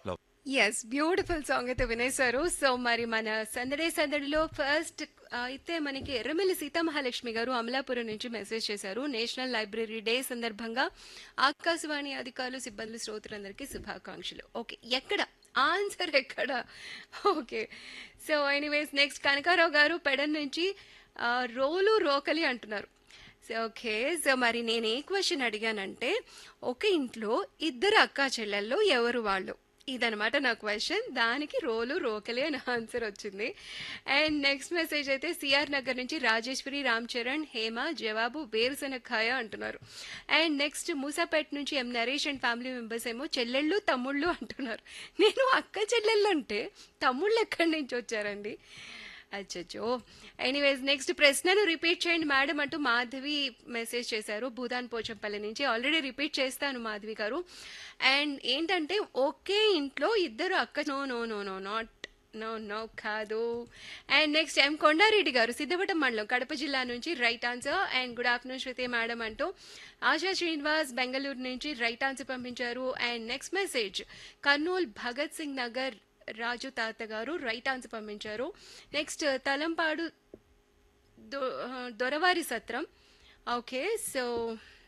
love yes beautiful song అయితే వినేశారు so మరి మన సందడే సందడిలో ఫస్ట్ అయితే మనకి ఎర్రమిల్లి సీతామహాలక్ష్మి గారు అమలాపురం నుంచి మెసేజ్ చేశారు నేషనల్ లైబ్రరీ డే సందర్భంగా ఆకాశవాణి అధికారులు సిబ్బంది శ్రోతలందరికీ శుభాకాంక్షలు ఓకే ఎక్కడ ఆన్సర్ ఎక్కడ okay so anyways next Kanakarao గారు పెడన్ నుంచి ఆ, రోలు రోకలి అంటున్నారు సో ఓకే సో మరి నేను ఏ క్వశ్చన్ అడిగానంటే ఒక ఇంట్లో ఇద్దరు అక్కా చెల్లెళ్ళు ఎవరు వాళ్ళు ఇదనమాట నా క్వశ్చన్ దానికి రోలు రోకలే అని ఆన్సర్ వచ్చింది అండ్ నెక్స్ట్ మెసేజ్ అయితే సిఆర్ నగర్ నుంచి రాజేశ్వరి రామ్ చరణ్ హేమ జవాబు వేరుశనక్కాయ అంటున్నారు అండ్ నెక్స్ట్ మూసాపేట నుంచి M Naresh and family members ఏమో చెల్లెళ్ళు తమ్ముళ్ళు అంటున్నారు నేను అక్క చెల్లెళ్ళు అంటే తమ్ముళ్ళు ఎక్కడి నుంచి వచ్చారండి అచ్చచ్చో ఎనీవేస్ నెక్స్ట్ ప్రశ్నను రిపీట్ చేయండి మేడం అంటూ మాధవి మెసేజ్ చేశారు భూదాన్ పోచంపల్లి నుంచి ఆల్రెడీ రిపీట్ చేస్తాను మాధవి గారు అండ్ ఏంటంటే ఒకే ఇంట్లో ఇద్దరు అక్క no no no no not no no కాదు అండ్ నెక్స్ట్ ఎం కొండారెడ్డి గారు సిద్ధవటం మండలం కడప జిల్లా నుంచి right answer and good afternoon Shruti madam అంటూ ఆశా శ్రీనివాస్ బెంగళూరు నుంచి రైట్ ఆన్సర్ పంపించారు and next message Kurnool Bhagat Singh Nagar Raju తాత గారు రైట్ ఆన్సర్ పంపించారు నెక్స్ట్ తలంపాడు దొ- దొరవారి సత్రం ఓకే సో